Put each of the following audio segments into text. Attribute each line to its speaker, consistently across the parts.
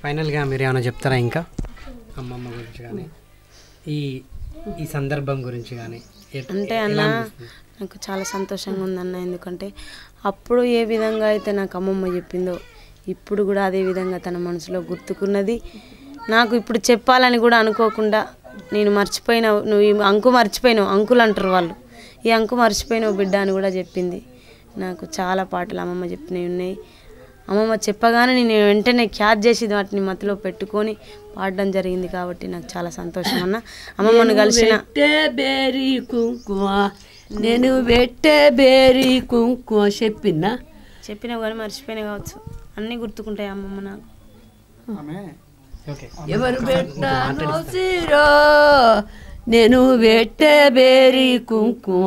Speaker 1: ఫైనల్గా మీరు ఏమైనా చెప్తారా ఇంకా అమ్మమ్మ గురించి కానీ ఈ ఈ సందర్భం గురించి కానీ ఎట్-
Speaker 2: అంటే
Speaker 1: ఎలా
Speaker 2: అన్న
Speaker 1: అనిపిస్తుంది?
Speaker 2: నాకు చాలా సంతోషంగా ఉందన్న ఎందుకంటే అప్పుడు ఏ విధంగా అయితే నాకు అమ్మమ్మ చెప్పిందో ఇప్పుడు కూడా అదే విధంగా తన మనసులో గుర్తుకున్నది నాకు ఇప్పుడు చెప్పాలని కూడా అనుకోకుండా నేను మర్చిపోయినావు నువ్వు ఈ అంకు మర్చిపోయినావు అంకులు అంటారు వాళ్ళు ఈ అంకు మర్చిపోయినావు బిడ్డ అని కూడా చెప్పింది నాకు చాలా పాటలు అమ్మమ్మ చెప్పినవి ఉన్నాయి అమ్మమ్మ చెప్పగానే నేను వెంటనే క్యాచ్ చేసి వాటిని మతిలో పెట్టుకొని పాడడం జరిగింది కాబట్టి నాకు చాలా సంతోషం అన్న అమ్మమ్మను కలిసిన
Speaker 3: పెట్టే బేరీ కుంకుమ నేను పెట్టే బేరీ కుంకుమ చెప్పినా
Speaker 2: చెప్పినా కానీ మర్చిపోయినా కావచ్చు అన్నీ గుర్తుకుంటాయి అమ్మమ్మ నాకు
Speaker 1: ఓకే
Speaker 3: ఎవరు పెట్టానో సిరో నేను పెట్టే బేరీ కుంకుమ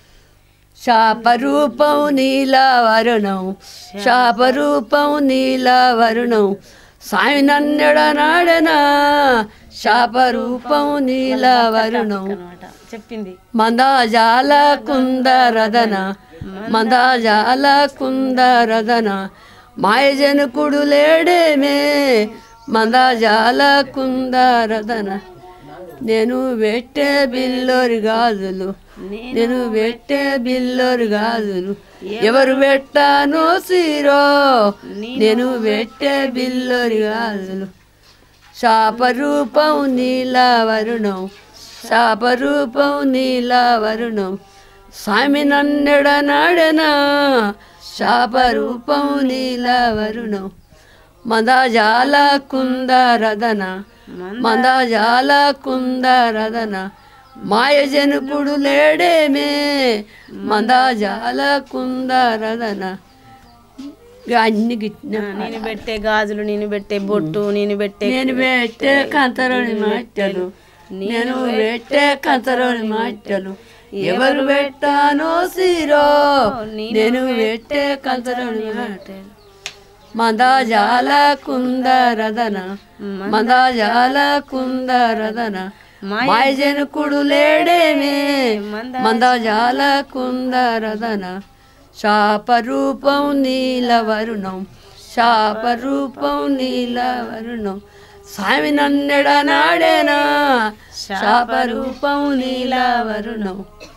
Speaker 3: శాపరూపం నీలవరుణం శాపరూపం నీలవరుణం సాయి నన్నెడనాడనా శాపరూపం నీలవరుణం
Speaker 2: అనమాట చెప్పింది
Speaker 3: మందాజాల కుందరదన మందాజాల కుందరదన మాయజనకుడు లేడేమే మందాజాల కుందరదన నేను పెట్టే బిల్లోరి గాజులు నేను పెట్టే బిల్లోరి గాజులు ఎవరు పెట్టానో సిరో నేను పెట్టే బిల్లోరి గాజులు శాపరూపం నీలవరుణం శాపరూపం నీలవరుణం స్వామి నన్నెడనాడనా శాపరూపం నీలవరుణం మందాజాల కుందరదన మందాజాల కుందరదన మాయజనకుడు లేడేమే మందాజాల కుందరదన ఇక అన్ని గిట్టిన
Speaker 2: నేను పెట్టే గాజులు నేను పెట్టే బొట్టు నేను పెట్టే
Speaker 3: నేను పెట్టే కంతరోని మాటలు నేను పెట్టే కంతరోని మాటలు ఎవరు పెట్టానో సిరో నేను పెట్టే కంతరోని మాటలు మందాజాల కుందరదన మందాజాల కుందరదన మాయజనకుడు లేడేమే మందాజాల కుందరదన శాపరూపం నీలవరుణం శాపరూపం నీలవరుణం స్వామి నన్నెడనాడేనా శాపరూపం నీలవరుణం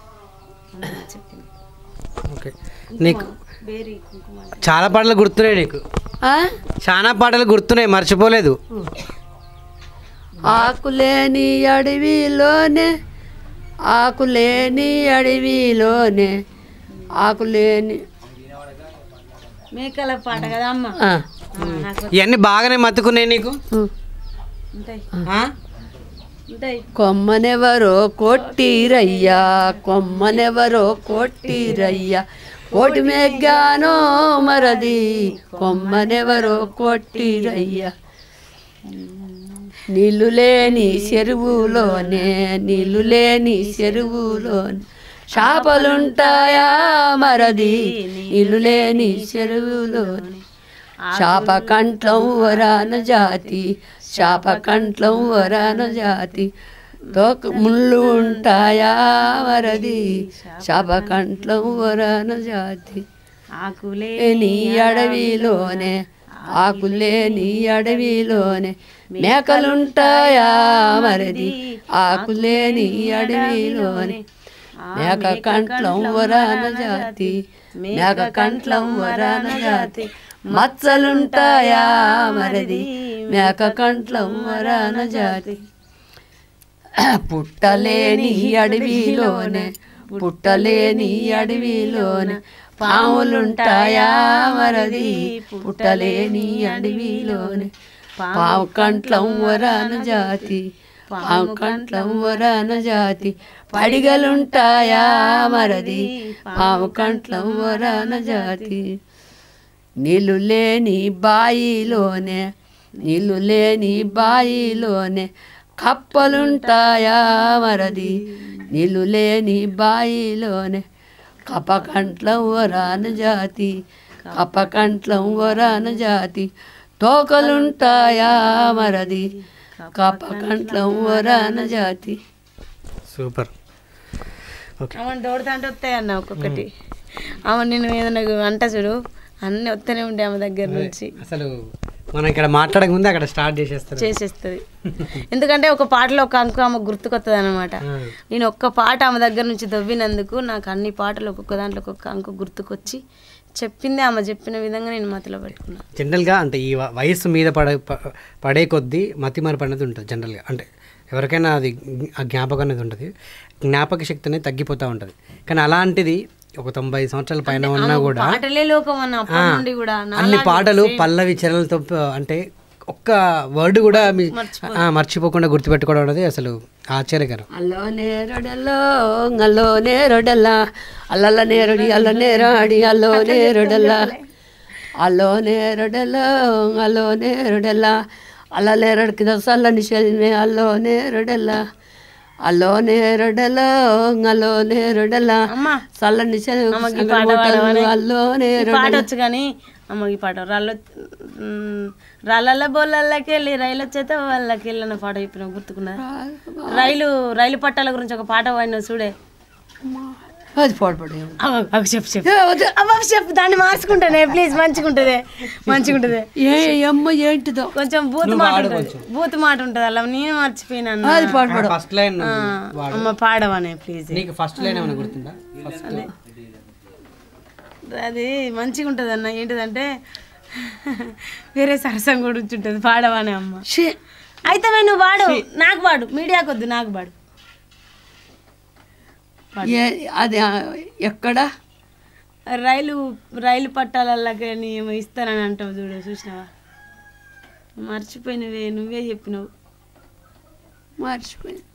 Speaker 1: ఓకే నీకు చాలా పాటలు గుర్తున్నాయి నీకు
Speaker 3: ఆ?
Speaker 1: చాలా పాటలు గుర్తున్నాయి మర్చిపోలేదు
Speaker 3: ఆకులేని అడవిలోనే ఆకులేని అడవిలోనే ఆకులేని
Speaker 2: మేకల పాట కదా అమ్మ
Speaker 3: ఆ.
Speaker 2: ఆ, నాకు
Speaker 1: ఇవన్నీ బాగానే మత్తుకున్నాయి నీకు
Speaker 2: ఉంటాయి
Speaker 1: ఆ?
Speaker 2: ఉంటాయి
Speaker 3: కొమ్మనెవరో కొట్టిరయ్యా కొమ్మనెవరో కొట్టిరయ్యా కోటి మెగ్గానో మరది కొమ్మనెవరో కొట్టిరయ్యా నీళ్ళు లేని చెరువులోనే నీళ్ళు లేని చెరువులోనే చేపలుంటాయా మరది నీళ్ళు లేని చెరువులోనే శాప కంఠం వరాన జాతి శాప కంఠం వరాన జాతి తోక ముళ్ళు ఉంటాయా వరది శాప కంఠం వరాన జాతి
Speaker 2: ఆకులే
Speaker 3: నీ అడవిలోనే ఆకులేని అడవిలోనే మేకలుంటాయా మరది ఆకులేని అడవిలోనే మేక కంట్లం వరాన జాతి మేక కంట్లం వరాన జాతి మచ్చలుంటాయా మరది మేక కంట్లం వరాన జాతి పుట్టలేని అడవిలోనే పుట్టలేని అడవిలోనే పాములుంటాయా మరది పుట్టలేని అడవిలోనే పాము కంట్లం వరాన జాతి పాము కంట్లం వరాన జాతి పడిగలుంటాయా మరది పాము కంట్లం వరాన జాతి నీళ్ళు లేని బాయిలోనే నీళ్ళు లేని బాయిలోనే కప్పలుంటాయా మరది నీళ్ళు లేని బాయిలోనే కపకంట్లం వరాన జాతి కపకంట్లం వరాన జాతి తోకలుంటాయా మరది కపకంట్లం వరాన జాతి
Speaker 1: సూపర్ ఓకే
Speaker 2: ఆమె దోడుతా అంటే వస్తాయి అన్న ఒక్కొక్కటి ఆమె నేను ఏదైనా అంట చూడు అన్నీ వస్తూనే ఉండే ఆమె దగ్గర నుంచి
Speaker 1: అసలు మనం ఇక్కడ మాట్లాడక ముందే అక్కడ స్టార్ట్ చేసేస్తారు
Speaker 2: చేసేస్తుంది ఎందుకంటే ఒక పాటలో ఒక అంకు ఆమె గుర్తుకొస్తుంది అనమాట
Speaker 1: ఆ.
Speaker 2: నేను ఒక్క పాట ఆమె దగ్గర నుంచి దవ్వినందుకు నాకు అన్ని పాటలు ఒక్కొక్క దాంట్లో ఒక్కొక్క అంకు గుర్తుకొచ్చి చెప్పింది ఆమె చెప్పిన విధంగా నేను మతిలో పెట్టుకున్నా
Speaker 1: జనరల్గా అంటే ఈ వ- వయస్సు మీద పడే ప- పడే కొద్దీ మతి మరపు అనేది ఉంటుంది జనరల్గా అంటే ఎవరికైనా అది ఆ జ్ఞాపకం అనేది ఉంటుంది జ్ఞాపక శక్తి అనేది తగ్గిపోతూ ఉంటుంది కానీ అలాంటిది ఒక తొంభై సంవత్సరాల పైన ఉన్నా కూడా
Speaker 2: పాటలే లోకం అన్న అప్పటి నుండి కూడా నా-
Speaker 1: అన్ని పాటలు పల్లవి చరణలతో ప- అంటే ఒక్క వర్డ్ కూడా మీ ఆ, మర్చిపోకుండా గుర్తుపెట్టుకోవడం అనేది అసలు ఆశ్చర్యకరం
Speaker 3: అల్లో నేరడలో అల్లో నేరడల అల్లల నేరడి అల్ల నేరాడి అల్లో నేరడల అల్లో నేరడలో అల్లో నేరడల అల్ల నేరడికి చల్లని చెల్మే అల్లో నేరడల అల్లో నేరడలో అల్లో నేరడల
Speaker 2: అమ్మా
Speaker 3: చల్లని
Speaker 2: అమ్మకి ఈ పాట పాడమని.
Speaker 3: చెల్లి అల్లో
Speaker 2: ఈ
Speaker 3: నేరడల
Speaker 2: పాట వచ్చు కానీ అమ్మకి ఈ పాట రాళ్ళ రాళ్ళ బోళ్ళకి వెళ్ళి రైలు వచ్చేతే వాళ్ళకి వెళ్ళిన పాట చెప్పిన గుర్తుకున్నా రైలు రైలు పట్టాల గురించి ఒక పాట పాడిన చూడే
Speaker 3: అది పాడుపడే
Speaker 2: అవ్వ, అవ్వ, చెప్పు చెప్పు అవ్వ, చెప్పు దాన్ని మార్చుకుంటానే ప్లీజ్ మంచిగుంటది మంచిగుంటది
Speaker 3: ఏ అమ్మ ఏంటిదో
Speaker 2: కొంచెం బూత్ మాట ఉంటుంది బూత్ మాట ఉంటుంది అలా నేను మర్చిపోయినా
Speaker 3: అది పాడుపడు
Speaker 1: ఫస్ట్ లైన్
Speaker 2: అమ్మ పాడవనే ప్లీజ్
Speaker 1: నీకు ఫస్ట్ లైన్ ఏమైనా గుర్తుందా ఫస్ట్
Speaker 2: అది మంచిగా ఉంటుంది అన్న ఏంటిదంటే వేరే సరసం కూడా ఉంటుంది పాడవానే అమ్మ
Speaker 3: షే
Speaker 2: అయితే మరి నువ్వు వాడు నాకు వాడు మీడియాకి వద్దు నాకు వాడు
Speaker 3: ఏ అది ఆ, ఎక్కడ
Speaker 2: రైలు రైలు పట్టాలకి ఏమో ఇస్తానని అంటావు చూడు చూసినావా మర్చిపోయినవే నువ్వే చెప్పినావు
Speaker 3: మర్చిపోయింది